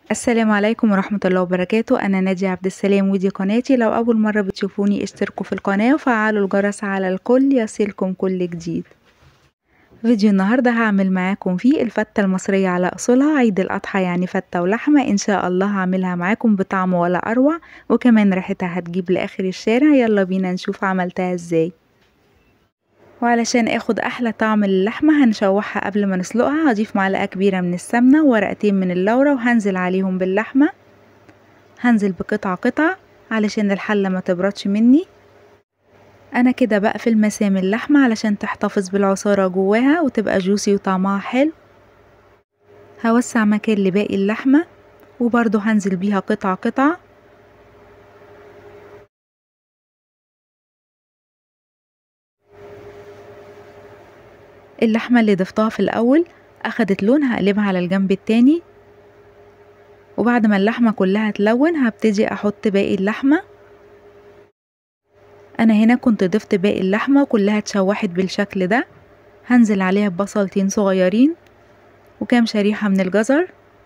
السلام عليكم ورحمة الله وبركاته أنا نادية عبد السلام ودي قناتي لو أول مرة بتشوفوني اشتركوا في القناة وفعلوا الجرس على الكل يصلكم كل جديد فيديو النهاردة هعمل معاكم فيه الفتة المصرية على أصولها عيد الأضحى يعني فتة ولحمة إن شاء الله هعملها معاكم بطعم ولا أروع وكمان ريحتها هتجيب لآخر الشارع يلا بينا نشوف عملتها ازاي وعلشان اخد احلى طعم للحمة هنشوحها قبل ما نسلقها هضيف معلقة كبيرة من السمنة وورقتين من اللورة وهنزل عليهم باللحمة هنزل بقطعة قطعة علشان الحلة ما تبردش مني انا كده بقفل مسام اللحمة علشان تحتفظ بالعصارة جواها وتبقى جوسي وطعمها حلو هوسع مكان لباقي اللحمة وبرضو هنزل بيها قطعة قطعة اللحمة اللي ضفتها في الأول أخدت لون هقلبها على الجنب التاني وبعد ما اللحمة كلها تلون هبتدي أحط باقي اللحمة أنا هنا كنت ضفت باقي اللحمة وكلها اتشوحت بالشكل ده هنزل عليها ببصلتين صغيرين وكام شريحة من الجزر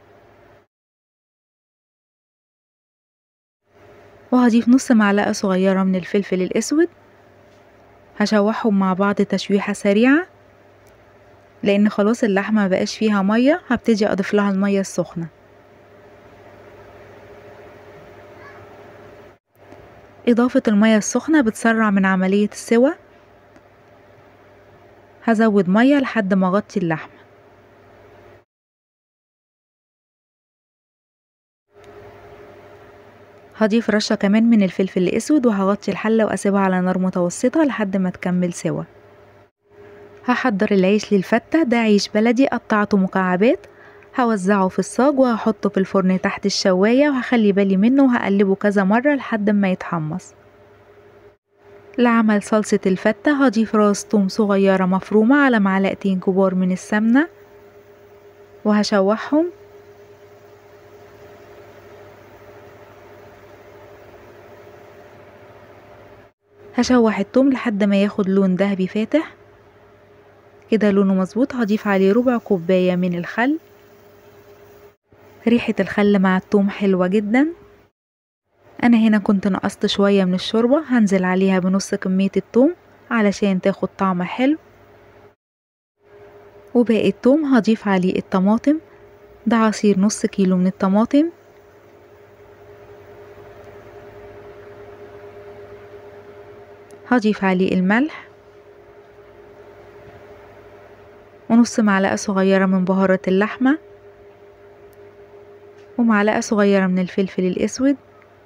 وهضيف نص معلقة صغيرة من الفلفل الأسود هشوحهم مع بعض تشويحة سريعة لان خلاص اللحمه مبقاش فيها ميه هبتدي اضيف لها الميه السخنه اضافه الميه السخنه بتسرع من عمليه السوى هزود ميه لحد ما اغطي اللحمه هضيف رشه كمان من الفلفل الاسود وهغطي الحله واسيبها على نار متوسطه لحد ما تكمل سوا هحضر العيش للفتة ده عيش بلدي قطعته مكعبات هوزعه في الصاج وهحطه في الفرن تحت الشواية وهخلي بالي منه وهقلبه كذا مرة لحد ما يتحمص لعمل صلصة الفتة هضيف راس توم صغيرة مفرومة على معلقتين كبار من السمنة وهشوحهم هشوح التوم لحد ما ياخد لون ذهبي فاتح كده لونه مظبوط هضيف عليه ربع كوباية من الخل ريحة الخل مع التوم حلوة جدا انا هنا كنت نقصت شوية من الشوربة هنزل عليها بنص كمية التوم علشان تاخد طعم حلو وباقي التوم هضيف عليه الطماطم ده عصير نص كيلو من الطماطم هضيف عليه الملح ونص معلقة صغيرة من بهارات اللحمة ومعلقة صغيرة من الفلفل الأسود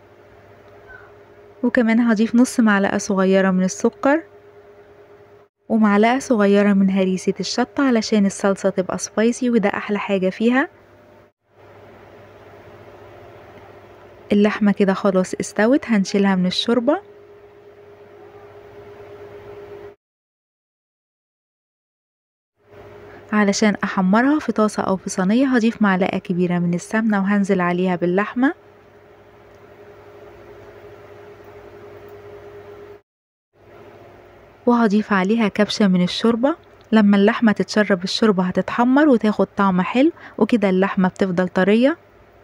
وكمان هضيف نص معلقة صغيرة من السكر ومعلقة صغيرة من هريسة الشطة علشان الصلصة تبقى سبايسي وده أحلى حاجة فيها اللحمة كده خلاص استوت هنشيلها من الشوربة علشان احمرها في طاسة او في صينية هضيف معلقة كبيرة من السمنة وهنزل عليها باللحمة وهضيف عليها كبشة من الشوربة لما اللحمة تتشرب الشوربة هتتحمر وتاخد طعم حلو وكده اللحمة بتفضل طرية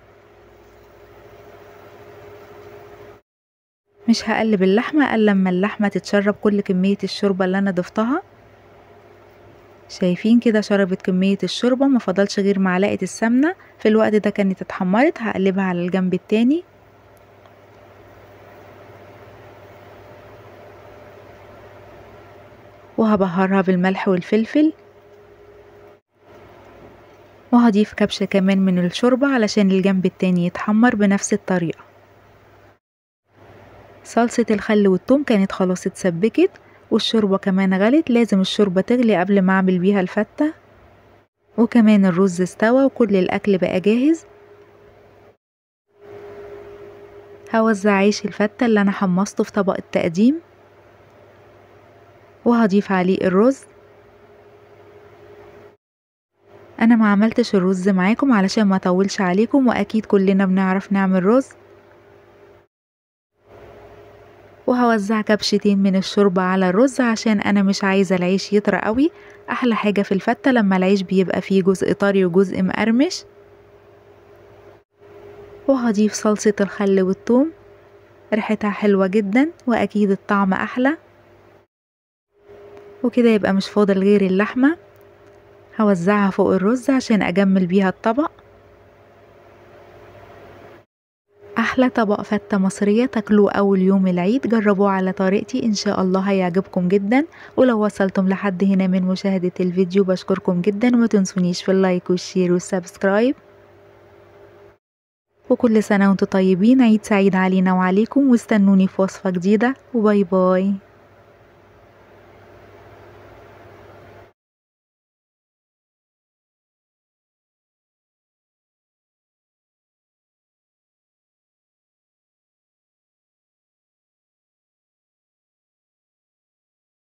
مش هقلب اللحمة الا لما اللحمة تتشرب كل كمية الشوربة اللي انا ضفتها شايفين كده شربت كمية الشوربة ما فضلش غير معلقة السمنة في الوقت ده كانت اتحمرت هقلبها على الجنب التاني وهبهرها بالملح والفلفل وهضيف كبشة كمان من الشوربة علشان الجنب التاني يتحمر بنفس الطريقة صلصة الخل والثوم كانت خلاص اتسبكت والشوربة كمان غلت لازم الشوربة تغلي قبل ما اعمل بيها الفتة وكمان الرز استوى وكل الاكل بقى جاهز هوزع عيش الفتة اللي انا حمصته في طبق التقديم وهضيف عليه الرز انا ما عملتش الرز معاكم علشان ما اطولش عليكم واكيد كلنا بنعرف نعمل رز وهوزع كبشتين من الشوربة على الرز عشان انا مش عايزة العيش يطرى قوي احلى حاجة في الفتة لما العيش بيبقى فيه جزء طري وجزء مقرمش وهضيف صلصة الخل والثوم ريحتها حلوة جدا واكيد الطعم احلى وكده يبقى مش فاضل غير اللحمة هوزعها فوق الرز عشان اجمل بيها الطبق احلى طبق فتة مصرية تاكلوه اول يوم العيد جربوه على طريقتي ان شاء الله هيعجبكم جدا ولو وصلتم لحد هنا من مشاهدة الفيديو بشكركم جدا وما تنسونيش في اللايك والشير والسبسكرايب وكل سنة وانتم طيبين عيد سعيد علينا وعليكم واستنوني في وصفة جديدة وباي باي